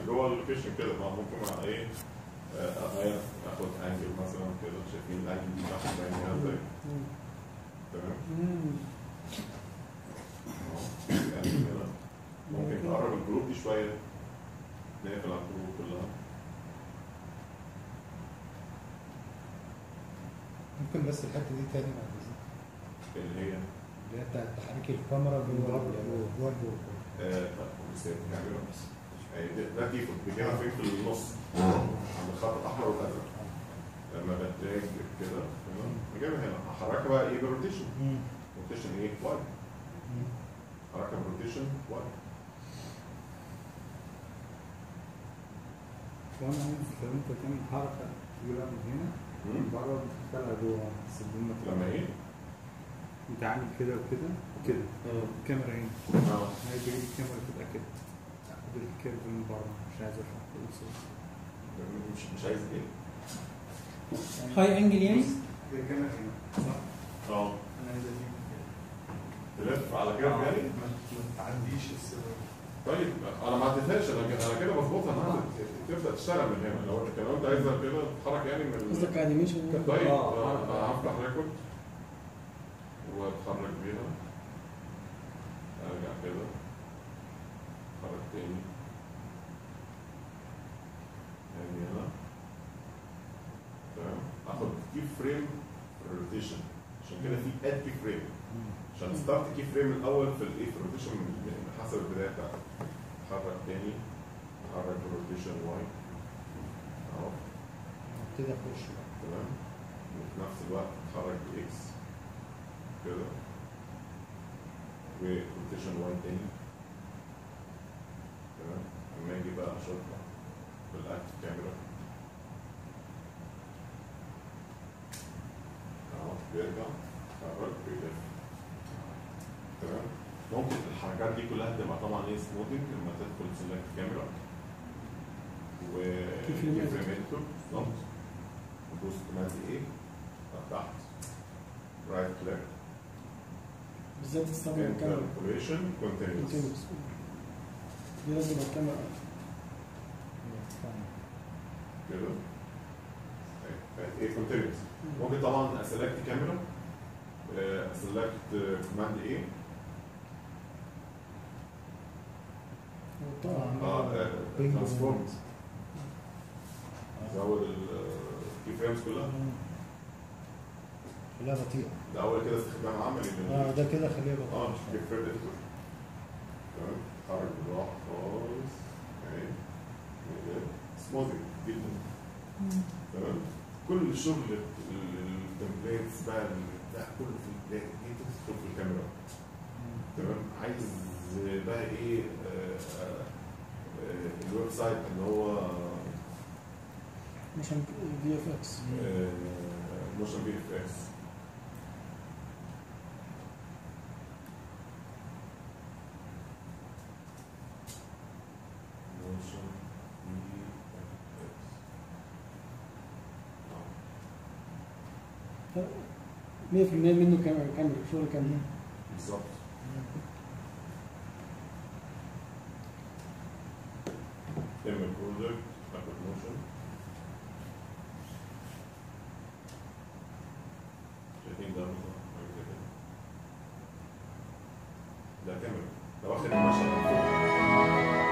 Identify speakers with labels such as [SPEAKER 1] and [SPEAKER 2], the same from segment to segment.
[SPEAKER 1] جوه اللوكيشن كده ما ممكن مع ايه آه، اغير اخد انجل مثلا كده شايفين الانجل دي تحت بعينيها ازاي تمام أهو، في انجل هنا ممكن تقرب الجروب دي شويه نقفل على الجروب كلها
[SPEAKER 2] ممكن بس الحته دي تاني بعد اذنك
[SPEAKER 1] اللي هي
[SPEAKER 2] اللي هي بتاعت تحريك الكاميرا جوه جوه الجروب
[SPEAKER 1] آه، بس هي بتعملها بس يعني ده- ده ديفولت بيجيبها فين في النص عند الخط الاحمر والازرق لما بتراك كده تمام بجيبها هنا هحركها بقى ايه بالروتيشن روتيشن ايه واي حركها بالروتيشن واي
[SPEAKER 2] وانا عايز لو انت تعمل حركه تجيبها من هنا من بره وتدخلها جوه السلم
[SPEAKER 1] لما ايه؟
[SPEAKER 2] انت عامل كده وكده وكده الكاميرا هنا
[SPEAKER 1] اه
[SPEAKER 2] عايز اجيب الكاميرا تبقى كده اخد الكيرف من بره مش عايز اشرح كل
[SPEAKER 1] مش مش عايز ايه؟
[SPEAKER 3] هاي انجل يعني
[SPEAKER 2] هي الكاميرا هنا صح؟
[SPEAKER 1] اه
[SPEAKER 2] انا عايز اجيب كده
[SPEAKER 1] تلف على كده يعني
[SPEAKER 2] ما ما تعديش السلم
[SPEAKER 1] طيب انا ما عدتهاش انا كده انا كده بظبطها انها تبدا تشتغل من هنا لو انت لو انت عايزها كده تتحرك يعني من
[SPEAKER 3] قصدك انيميشن
[SPEAKER 1] طيب
[SPEAKER 2] آه.
[SPEAKER 1] آه، انا هفتح ريكورد واتحرك بيها ارجع كده اتحرك تاني يعني هنا تمام اخد كي فريم الروتيشن عشان كده في اد كي فريم عشان ستارت كي فريم الاول في الايه في الروتيشن من حسب البدايه بتاعتك اتحرك تاني اتحرك بالروتيشن واي اهو
[SPEAKER 2] ابتدي اخش بقى
[SPEAKER 1] تمام وفي نفس الوقت اتحرك باكس كده وروتيشن واي تاني تمام اما اجي بقى اشوفها بالاكت كاميرا اهو بيرجع اتحرك بيلف تمام ممكن الحركات دي كلها تبقى طبعا ايه سموثنج لما تدخل سيلكت كاميرا و
[SPEAKER 3] كيفريمات.
[SPEAKER 1] كيفريمات بالظبط ودوس كوماند ايه تحت رايت كليك
[SPEAKER 3] بالذات تستخدم الكاميرا
[SPEAKER 1] انتربوليشن كونتينيوس
[SPEAKER 3] continuous. دي لازم الكاميرا
[SPEAKER 1] كده بقت ايه كونتينيوس ممكن طبعا اسلكت كاميرا اسلكت كوماند ايه اه ترانسفورم زود الكي فريمز كلها
[SPEAKER 2] لا بطيئه
[SPEAKER 1] ده اول كده استخدام عملي لل-
[SPEAKER 2] اه ده كده خليها
[SPEAKER 1] اه
[SPEAKER 2] بطيئه
[SPEAKER 1] مش كيف فريم اديتور تمام حرك بالراحه خالص اهي سموثنج جدا تمام كل الشغل التمبليتس بقى بتاع كله في البدايه دي تدخل في الكاميرا تمام عايز بقى ايه آه، آه، آه، الويب سايت اللي هو
[SPEAKER 3] عشان في اف اكس
[SPEAKER 1] موشن بي اف اكس موشن بي اف اكس
[SPEAKER 3] 100% منه كاميرا كاميرا شغل كاميرا
[SPEAKER 1] بالظبط تعمل برودكت تاخد موشن شايفين ده مثلا حاجة زي كده ده كاميرا ده واخد المشهد من فوق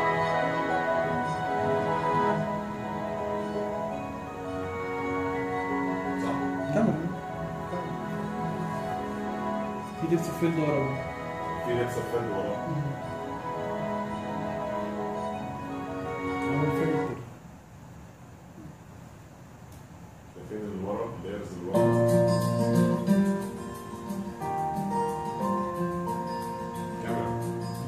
[SPEAKER 1] صح؟
[SPEAKER 3] كاميرا في دبس فيلد ورا
[SPEAKER 1] في لبس فن وراه
[SPEAKER 2] هو الفلتر
[SPEAKER 1] شايفين اللي ورا اللايرز اللي ورا كاميرا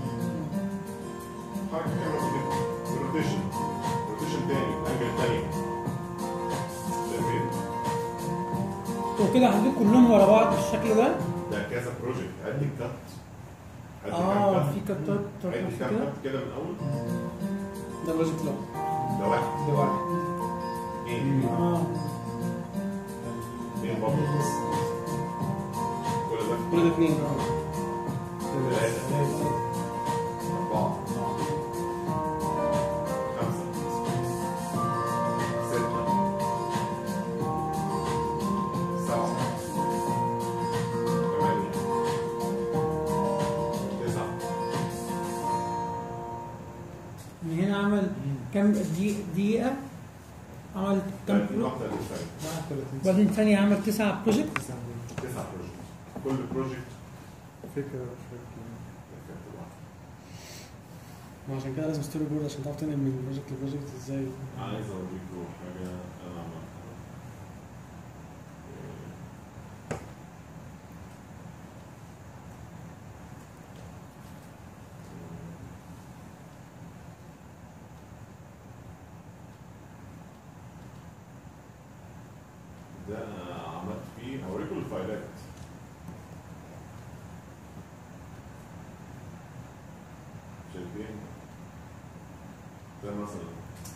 [SPEAKER 1] حركة كاميرا كده روتيشن روتيشن تاني انجل تاني شايفين
[SPEAKER 3] وكده عندك كلهم ورا بعض بالشكل ده
[SPEAKER 1] ده كذا بروجكت ادي كات ادي كام
[SPEAKER 3] اه
[SPEAKER 1] كات
[SPEAKER 3] في كتات
[SPEAKER 1] ادي
[SPEAKER 3] تروح
[SPEAKER 1] كام
[SPEAKER 3] كده
[SPEAKER 1] كات كده من اول
[SPEAKER 3] ده بروجكت لو
[SPEAKER 1] ده واحد
[SPEAKER 2] ده واحد
[SPEAKER 1] اثنين
[SPEAKER 3] اه
[SPEAKER 1] اثنين برضه كل ده
[SPEAKER 3] كل ده اثنين اه
[SPEAKER 1] ثلاثة أربعة خمسة
[SPEAKER 3] كام دي- دقيقة عمل كام
[SPEAKER 1] 30
[SPEAKER 3] برو-
[SPEAKER 1] واحدة للثانية
[SPEAKER 2] معاك 30
[SPEAKER 3] وبعدين ثانية عمل تسعة بروجكت
[SPEAKER 2] تسعة دقايق.
[SPEAKER 1] تسع بروجكت كل بروجكت
[SPEAKER 2] فكرة شكل
[SPEAKER 1] كانت واحدة
[SPEAKER 4] ما عشان كده لازم ستوري بورد عشان تعرف تنقل من بروجكت لبروجكت ازاي
[SPEAKER 1] عايز اوريكم حاجة انا عملتها ده انا عملت فيه هوريكم الفايلات شايفين ده مثلا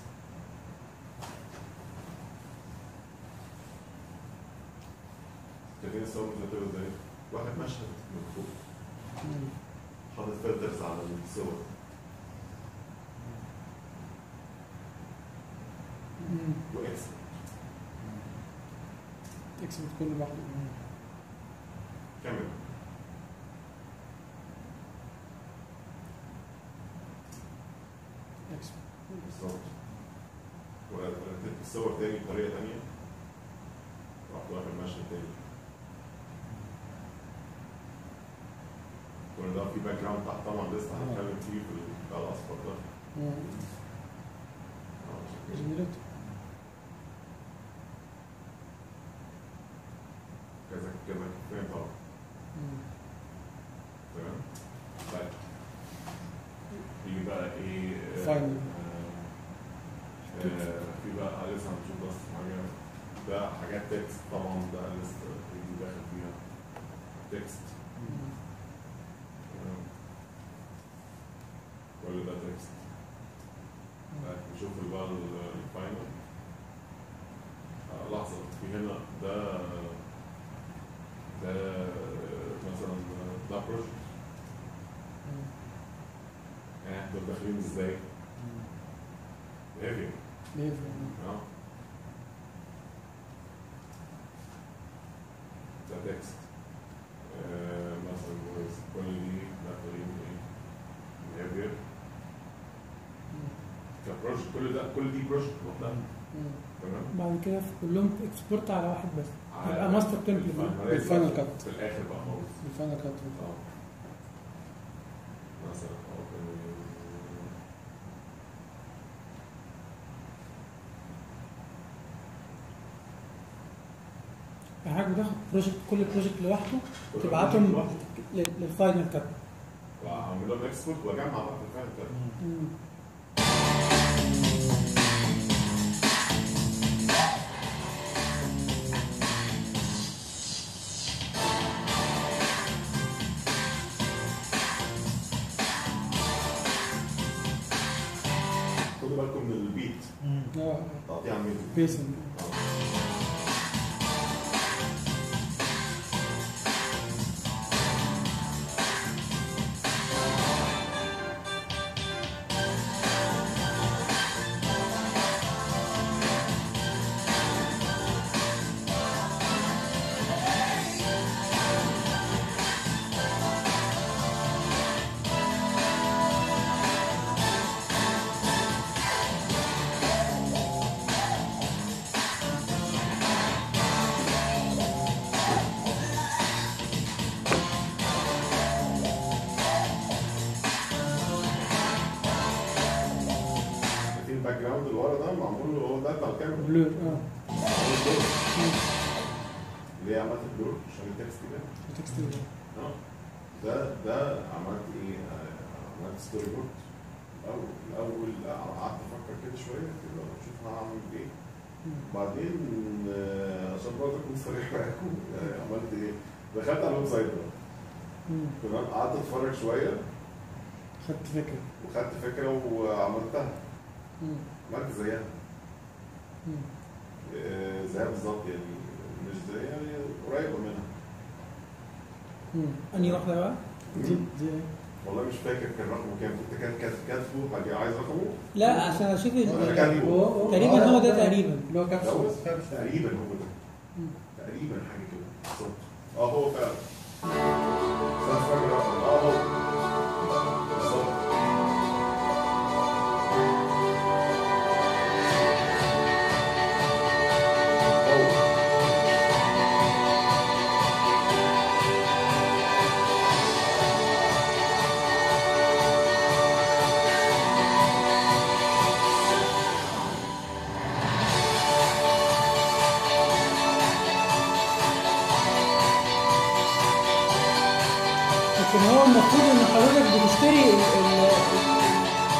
[SPEAKER 1] شايفين الصور مترتبة ازاي؟ واحد مشهد مكتوب حاطط فلترز على الصور واكس
[SPEAKER 4] تكسب كل لوحده
[SPEAKER 1] كاميرا
[SPEAKER 4] اكسب
[SPEAKER 1] بالظبط ورتبت الصور تاني بطريقة تانية رحت واخد مشهد تاني كل ده في باك جراوند تحت طبعا لسه هنتكلم فيه في البتاع الأصفر ده آه، عشان كده.
[SPEAKER 4] جنريت
[SPEAKER 1] كذا كذا فين طبعا تمام طيب في بقى ايه آه،
[SPEAKER 4] Final.
[SPEAKER 1] آه، آه، في بقى لسه هنشوف بس حاجه ده حاجات تكست طبعا ده لسه دي داخل فيها تكست تمام. كل ده تكست طيب نشوف بقى ال- الفاينل آه، لحظة في هنا ده ده مثلا ده بروجكت يعني احنا داخلين ازاي؟ هيفي اه ده تكست آه، مثلا فويس كل دي داخلين ايه؟ behavior كبروجكت كل ده كل دي بروجكت لوحدها تمام؟
[SPEAKER 3] بعد كده في كلهم اكسبورت على واحد بس
[SPEAKER 1] على
[SPEAKER 3] يبقى ماستر تمبلت
[SPEAKER 1] الفاينل
[SPEAKER 4] بالفاينل
[SPEAKER 1] بقى
[SPEAKER 4] كات.
[SPEAKER 1] في الاخر بقى خالص
[SPEAKER 4] الفاينل كات
[SPEAKER 1] اه مثلا open
[SPEAKER 3] يعني حضرتك بتاخد بروجكت كل بروجكت لوحده
[SPEAKER 1] كل
[SPEAKER 3] تبعتهم
[SPEAKER 1] project لوحده.
[SPEAKER 3] لل- للفاينل كات
[SPEAKER 1] واعمل لهم اكسبورت واجمع بقى في الفاينل كات خدوا بالكم من البيت
[SPEAKER 4] اه
[SPEAKER 1] تقطيع الميديا
[SPEAKER 4] بيسن
[SPEAKER 1] في الباك جراوند اللي ورا ده معمول له هو ده بتاع الكاميرا
[SPEAKER 4] بلور اه
[SPEAKER 1] معمول بلور. ليه عملت البلور عشان التكست ده
[SPEAKER 4] تكست
[SPEAKER 1] اه ده ده عملت ايه آه، عملت ستوري بورد الاول الاول قعدت افكر كده شويه كده اشوف هعمل ايه بعدين آه، عشان برضه اكون صريح معاكم آه، عملت ايه دخلت على الويب سايت ده تمام قعدت اتفرج شويه
[SPEAKER 4] خدت فكره
[SPEAKER 1] وخدت فكره وعملتها عملت زيها آه، زيها بالظبط يعني مش زي يعني قريبه منها
[SPEAKER 3] انهي واحده بقى؟
[SPEAKER 4] دي دي
[SPEAKER 1] والله مش فاكر كان رقمه كام كنت كان كان كاتبه حاجه عايز رقمه
[SPEAKER 3] لا عشان اشوف ال-
[SPEAKER 1] أنا كاتبه.
[SPEAKER 2] هو-
[SPEAKER 3] تقريبا هو ده تقريبا
[SPEAKER 2] اللي هو كبسة
[SPEAKER 1] دوت
[SPEAKER 2] كبسة
[SPEAKER 1] تقريبا هو ده تقريبا حاجه كده بالظبط اه هو فعلا بس أنا مش فاكر الرقم. اه هو بالظبط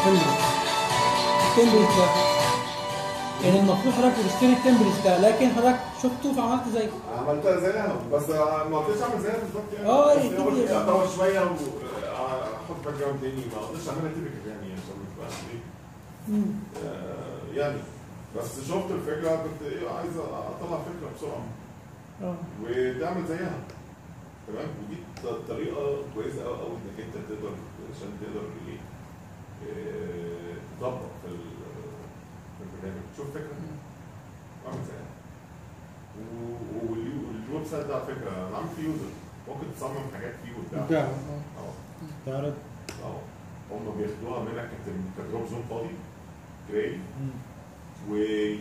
[SPEAKER 3] تمبلت التمبلت ده يعني المفروض حضرتك تشتري التمبلت ده لكن حضرتك شفته فعملت زيه
[SPEAKER 1] عملتها زيها بس ما قدرتش اعمل زيها بالظبط يعني
[SPEAKER 3] اه،
[SPEAKER 1] بس
[SPEAKER 3] يبتدي
[SPEAKER 1] قلت
[SPEAKER 3] يبقى-
[SPEAKER 1] اطول شويه واحط باك جراوند تاني ما قدرتش اعملها تيبكال يعني عشان مش بقى ايه
[SPEAKER 3] مم.
[SPEAKER 1] آه، يعني بس شفت الفكره كنت ايه عايز اطلع فكره بسرعه
[SPEAKER 3] اه
[SPEAKER 1] وتعمل زيها تمام ودي ط- طريقه كويسه قوي قوي انك انت تقدر عشان تقدر ايه آه، تطبق في ال- في البرنامج تشوف فكره واعمل زيها و- واليو- والويب سايت ده على فكره انا عامل فيه يوزر ممكن تصمم حاجات فيه وتبيعها
[SPEAKER 4] بتاع اه
[SPEAKER 1] اه
[SPEAKER 4] تعرض
[SPEAKER 1] اه هم بياخدوها منك كت- كدروب زون فاضي جراي وي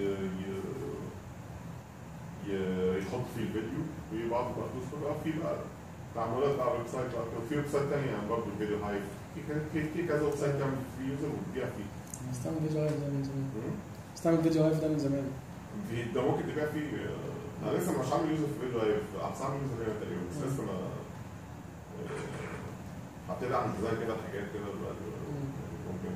[SPEAKER 1] ي- يحط فيه الفيديو ويبعتوا بقى فلوس بقى في بقى تعاملات على الويب سايت بقى في ويب سايت تاني يعني برضه الفيديو هايف في ك- في في كذا ويب سايت تعمل فيه يوزر وتبيع فيه
[SPEAKER 4] استعمل فيديو هايف ده من زمان
[SPEAKER 1] مم.
[SPEAKER 4] استعمل فيديو هايف ده من زمان
[SPEAKER 1] في ده ممكن تبيع فيه آه، انا لسه مش عامل يوزر في فيديو هايف بس عامل يوزر هنا تقريبا بس لسه ما آه، هبتدي اعمل ديزاين كده حاجات كده دلوقتي يعني ممكن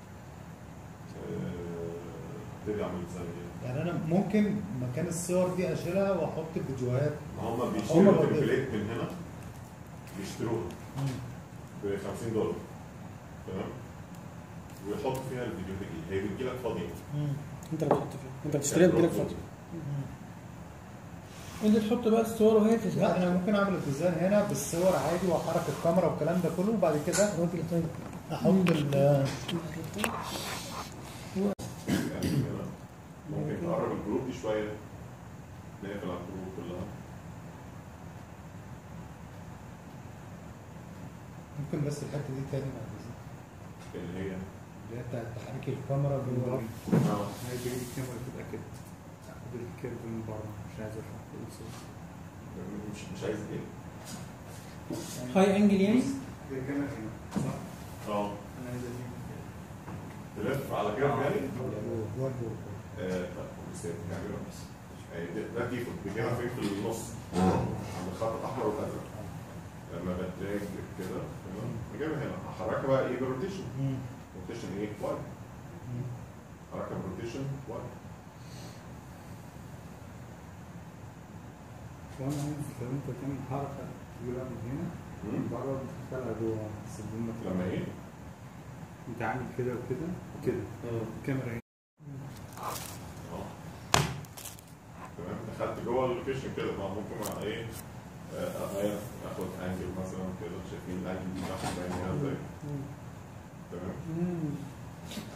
[SPEAKER 1] آه، ابتدي اعمل ديزاين كده
[SPEAKER 5] يعني انا ممكن مكان الصور دي اشيلها واحط الفيديوهات
[SPEAKER 1] ما هم
[SPEAKER 5] هم
[SPEAKER 1] بيشتروا
[SPEAKER 5] بقى-
[SPEAKER 1] تمبليت من هنا بيشتروها ب 50 دولار تمام ويحطوا فيها الفيديو دي هي بتجي لك فاضيه
[SPEAKER 4] انت اللي بتحط فيه انت بتشتريها بتجيلك فتره
[SPEAKER 3] انت تحط بقى الصور وهي تشتغل
[SPEAKER 5] لا انا ممكن اعمل الديزاين هنا بالصور عادي واحرك الكاميرا والكلام ده كله وبعد كده احط ال
[SPEAKER 1] يعني هنا ممكن تقرب الجروب دي شويه نقفل على الجروب كلها
[SPEAKER 5] ممكن بس الحته دي تاني بعد إذنك.
[SPEAKER 1] اللي هي
[SPEAKER 5] اللي هي بتاعت تحريك الكاميرا جوه
[SPEAKER 1] اه
[SPEAKER 2] هي دي الكاميرا تبقى كده اخد الكيرف من بره مش عايز اشرح كل صوت
[SPEAKER 1] مش مش عايز ايه
[SPEAKER 3] هاي انجل يعني
[SPEAKER 2] هي الكاميرا هنا صح؟
[SPEAKER 1] اه
[SPEAKER 2] انا عايز اجيب
[SPEAKER 1] تلف على كده يعني
[SPEAKER 5] جوه جوه جوه
[SPEAKER 1] آه، طب بس نعملها بس آه، ده- ده ديفولت بيجينا فين في النص عند الخط الاحمر والازرق لما بتلاقي كده تمام بجيبها هنا احركها بقى ايه بالروتيشن
[SPEAKER 5] مم.
[SPEAKER 1] روتيشن ايه واي
[SPEAKER 5] مم.
[SPEAKER 1] حركه بالروتيشن واي
[SPEAKER 2] وانا عايز لو انت تعمل حركه تجيبها من هنا من بره تدخلها جوه السلم
[SPEAKER 1] لما ايه؟
[SPEAKER 2] انت عامل كده وكده وكده الكاميرا هنا
[SPEAKER 1] اه تمام دخلت جوه اللوكيشن كده بقى ممكن بقى ايه آه، اغير اخد انجل مثلا كده شايفين الانجل دي تاخد باين هنا ازاي تمام
[SPEAKER 3] مم.